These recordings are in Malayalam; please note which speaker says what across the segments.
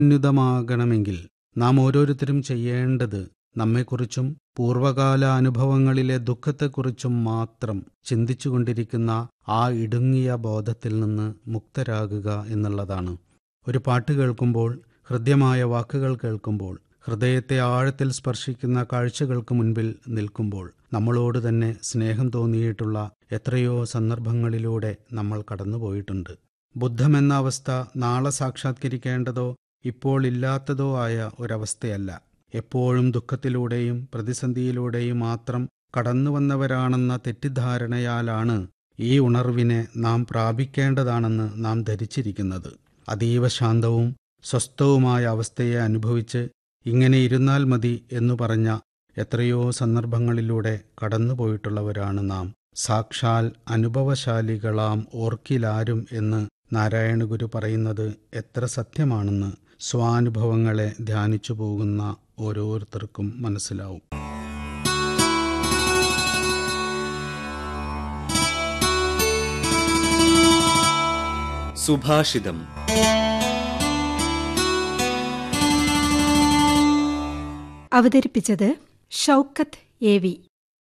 Speaker 1: ഉന്നതമാകണമെങ്കിൽ നാം ഓരോരുത്തരും ചെയ്യേണ്ടത് നമ്മെക്കുറിച്ചും പൂർവകാല അനുഭവങ്ങളിലെ ദുഃഖത്തെക്കുറിച്ചും മാത്രം ചിന്തിച്ചുകൊണ്ടിരിക്കുന്ന ആ ഇടുങ്ങിയ ബോധത്തിൽ നിന്ന് മുക്തരാകുക എന്നുള്ളതാണ് ഒരു പാട്ട് കേൾക്കുമ്പോൾ ഹൃദ്യമായ വാക്കുകൾ കേൾക്കുമ്പോൾ ഹൃദയത്തെ ആഴത്തിൽ സ്പർശിക്കുന്ന കാഴ്ചകൾക്ക് മുൻപിൽ നിൽക്കുമ്പോൾ നമ്മളോട് തന്നെ സ്നേഹം തോന്നിയിട്ടുള്ള എത്രയോ സന്ദർഭങ്ങളിലൂടെ നമ്മൾ കടന്നുപോയിട്ടുണ്ട് ബുദ്ധമെന്ന അവസ്ഥ നാളെ സാക്ഷാത്കരിക്കേണ്ടതോ ഇപ്പോൾ ഇല്ലാത്തതോ ആയ ഒരവസ്ഥയല്ല എപ്പോഴും ദുഃഖത്തിലൂടെയും പ്രതിസന്ധിയിലൂടെയും മാത്രം കടന്നുവന്നവരാണെന്ന തെറ്റിദ്ധാരണയാലാണ് ഈ ഉണർവിനെ നാം പ്രാപിക്കേണ്ടതാണെന്ന് നാം ധരിച്ചിരിക്കുന്നത് അതീവ ശാന്തവും സ്വസ്ഥവുമായ അവസ്ഥയെ അനുഭവിച്ച് ഇങ്ങനെ ഇരുന്നാൽ മതി എന്നു പറഞ്ഞ എത്രയോ സന്ദർഭങ്ങളിലൂടെ കടന്നുപോയിട്ടുള്ളവരാണ് നാം സാക്ഷാൽ അനുഭവശാലികളാം ഓർക്കിലാരും എന്ന് നാരായണഗുരു പറയുന്നത് എത്ര സത്യമാണെന്ന് സ്വാനുഭവങ്ങളെ ധ്യാനിച്ചു പോകുന്ന ഓരോരുത്തർക്കും മനസ്സിലാവും
Speaker 2: സുഭാഷിതം
Speaker 3: അവതരിപ്പിച്ചത് ഷൗക്കത്ത് എ വി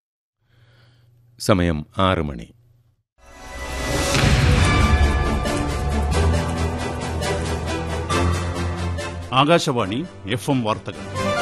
Speaker 4: സമയം ആറ് മണി
Speaker 5: ആകാശവാണി എഫ് എം വാർത്തകൾ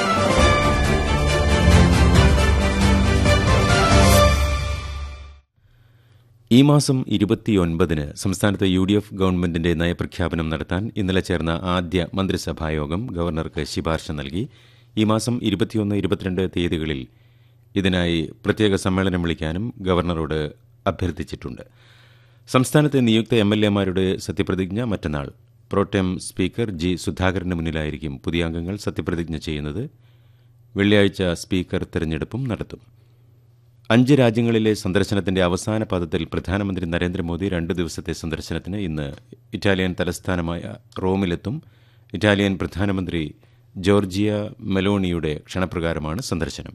Speaker 4: ഈ മാസം ഇരുപത്തിയൊൻപതിന് സംസ്ഥാനത്ത് യു ഡി എഫ് ഗവൺമെന്റിന്റെ നയപ്രഖ്യാപനം നടത്താൻ ഇന്നലെ ചേർന്ന ആദ്യ മന്ത്രിസഭായോഗം ഗവർണർക്ക് ശുപാർശ നൽകി ഈ മാസം ഇരുപത്തിയൊന്ന് ഇരുപത്തിരണ്ട് തീയതികളിൽ ഇതിനായി പ്രത്യേക സമ്മേളനം വിളിക്കാനും ഗവർണറോട് അഭ്യർത്ഥിച്ചിട്ടുണ്ട് സംസ്ഥാനത്തെ നിയുക്ത എം എൽ എമാരുടെ സത്യപ്രതിജ്ഞ മറ്റന്നാൾ പ്രോട്ടം സ്പീക്കർ ജി സുധാകരന് മുന്നിലായിരിക്കും പുതിയ അംഗങ്ങൾ സത്യപ്രതിജ്ഞ ചെയ്യുന്നത് വെള്ളിയാഴ്ച സ്പീക്കർ തെരഞ്ഞെടുപ്പും നടത്തും അഞ്ച് രാജ്യങ്ങളിലെ സന്ദർശനത്തിന്റെ അവസാന പാദത്തിൽ പ്രധാനമന്ത്രി നരേന്ദ്രമോദി രണ്ട് ദിവസത്തെ സന്ദർശനത്തിന് ഇന്ന് ഇറ്റാലിയൻ തലസ്ഥാനമായ റോമിലെത്തും ഇറ്റാലിയൻ പ്രധാനമന്ത്രി ജോർജിയ മെലോണിയുടെ ക്ഷണപ്രകാരമാണ് സന്ദർശനം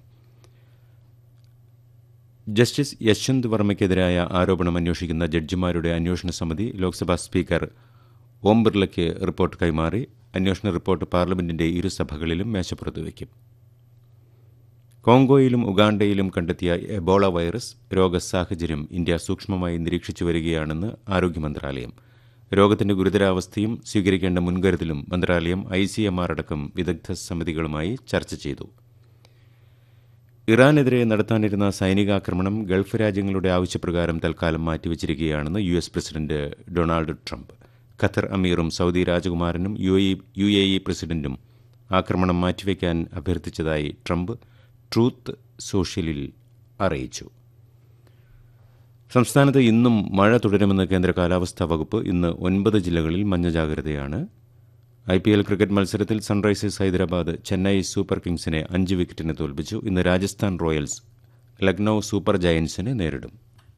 Speaker 4: ജസ്റ്റിസ് യശ്വന്ത് വർമ്മയ്ക്കെതിരായ ആരോപണം അന്വേഷിക്കുന്ന ജഡ്ജിമാരുടെ അന്വേഷണ സമിതി ലോക്സഭാ സ്പീക്കർ ഓം ബിർളയ്ക്ക് റിപ്പോർട്ട് കൈമാറി അന്വേഷണ റിപ്പോർട്ട് പാർലമെന്റിന്റെ ഇരുസഭകളിലും മേശപ്പുറത്ത് വയ്ക്കും കോങ്കോയിലും ഉഗാണ്ടയിലും കണ്ടെത്തിയ എബോള വൈറസ് രോഗസാഹചര്യം ഇന്ത്യ സൂക്ഷ്മമായി നിരീക്ഷിച്ചു വരികയാണെന്ന് ആരോഗ്യ മന്ത്രാലയം രോഗത്തിന്റെ ഗുരുതരാവസ്ഥയും സ്വീകരിക്കേണ്ട മുൻകരുതലും മന്ത്രാലയം ഐ സി എം ആർ അടക്കം വിദഗ്ധ സമിതികളുമായി ചർച്ച ചെയ്തു ഇറാനെതിരെ നടത്താനിരുന്ന സൈനികാക്രമണം ഗൾഫ് രാജ്യങ്ങളുടെ ആവശ്യപ്രകാരം തൽക്കാലം മാറ്റിവച്ചിരിക്കുകയാണെന്ന് U S president Donald Trump Qatar അമീറും സൗദി രാജകുമാരനും U A U A E പ്രസിഡന്റും ആക്രമണം മാറ്റിവെക്കാൻ അഭ്യർത്ഥിച്ചതായി ട്രംപ് ട്രൂത്ത് സോഷ്യലിൽ അറിയിച്ചു സംസ്ഥാനത്ത് ഇന്നും മഴ തുടരുമെന്ന് കേന്ദ്ര കാലാവസ്ഥാ വകുപ്പ് ഇന്ന് ഒൻപത് ജില്ലകളിൽ മഞ്ഞ ജാഗ്രതയാണ് ഐ പി എൽ ക്രിക്കറ്റ് മത്സരത്തിൽ സൺറൈസേഴ്സ് ഹൈദരാബാദ് ചെന്നൈ സൂപ്പർ കിങ്സിനെ അഞ്ച് വിക്കറ്റിന് തോൽപ്പിച്ചു ഇന്ന് രാജസ്ഥാൻ റോയൽസ് ലക്നൌ സൂപ്പർ ജയൻസിനെ നേരിടും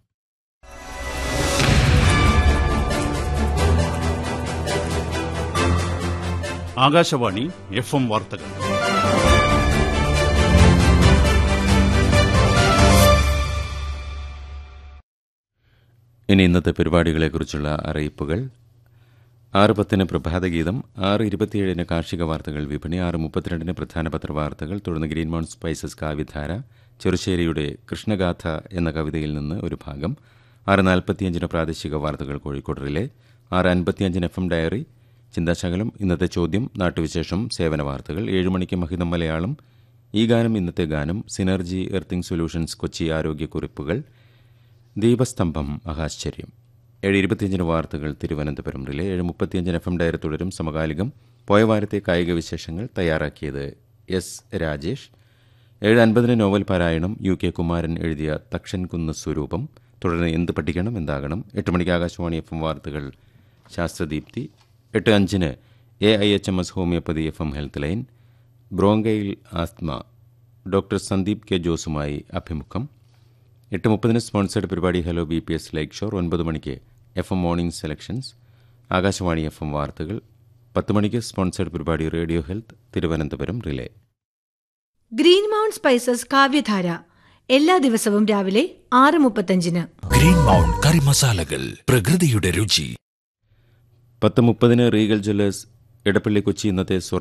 Speaker 5: ആകാശവാണി എഫ് എം വാർത്തകൾ
Speaker 4: ഇനി ഇന്നത്തെ പരിപാടികളെക്കുറിച്ചുള്ള അറിയിപ്പുകൾ ആറ് പത്തിന് പ്രഭാതഗീതം ആറ് ഇരുപത്തിയേഴിന് കാർഷിക വാർത്തകൾ വിപണി ആറ് മുപ്പത്തിരണ്ടിന് പ്രധാന പത്രവാർത്തകൾ തുടർന്ന് ഗ്രീൻ മൗണ്ട് സ്പൈസസ് കാവ്യധാര ചെറുശ്ശേരിയുടെ കൃഷ്ണഗാഥ എന്ന കവിതയിൽ നിന്ന് ഒരു ഭാഗം ആറ് നാൽപ്പത്തിയഞ്ചിന് പ്രാദേശിക വാർത്തകൾ കോഴിക്കോട് റിലേ ആറ് അൻപത്തിയഞ്ചിന് എഫ് എം ഡയറി ചിന്താശകലം ഇന്നത്തെ ചോദ്യം നാട്ടുവിശേഷം സേവന വാർത്തകൾ ഏഴ് മണിക്ക് മഹിതം മലയാളം ഈ ഗാനം ഇന്നത്തെ ഗാനം സിനർജി എർത്തിംഗ് സൊല്യൂഷൻസ് കൊച്ചി ആരോഗ്യക്കുറിപ്പുകൾ ദീപസ്തംഭം മഹാശ്ചര്യം ഏഴ് ഇരുപത്തിയഞ്ചിന് വാർത്തകൾ തിരുവനന്തപുരം റിലേ ഏഴ് മുപ്പത്തിയഞ്ചിന് എഫ് എം ഡയറി തുടരും സമകാലികം പോയ വാരത്തെ കായിക വിശേഷങ്ങൾ തയ്യാറാക്കിയത് എസ് രാജേഷ് ഏഴ് അൻപതിന് നോവൽ പാരായണം യു കെ കുമാരൻ എഴുതിയ തക്ഷൻ കുന്ന് സ്വരൂപം തുടർന്ന് എന്ത് പഠിക്കണം എന്താകണം എട്ട് മണിക്ക് ആകാശവാണി എഫ് എം വാർത്തകൾ ശാസ്ത്രദീപ്തി എട്ട് അഞ്ചിന് A I H M S homoeopathy F M health line ബ്രോങ്കയിൽ ആസ്ത്മ ഡോക്ടർ സന്ദീപ് കെ ജോസുമായി അഭിമുഖം എട്ട് മുപ്പതിന് സ്പോൺസേഡ് പരിപാടി hello B P S Lakeshore ഒൻപത് മണിക്ക് F M morning selections Akashvani F M വാർത്തകൾ പത്ത് മണിക്ക് സ്പോൺസേഡ് പരിപാടി radio health Thiruvananthapuram relay
Speaker 3: Green Mount Spices കാവ്യധാര എല്ലാ ദിവസവും രാവിലെ ആറ് മുപ്പത്തഞ്ചിന്
Speaker 6: ഗ്രീൻ മൗണ്ട് കറി മസാലകൾ പ്രകൃതിയുടെ രുചി
Speaker 4: പത്ത് മുപ്പതിന് റീഗൽ ജ്വല്ലേഴ്സ് എടപ്പള്ളി കൊച്ചി ഇന്നത്തെ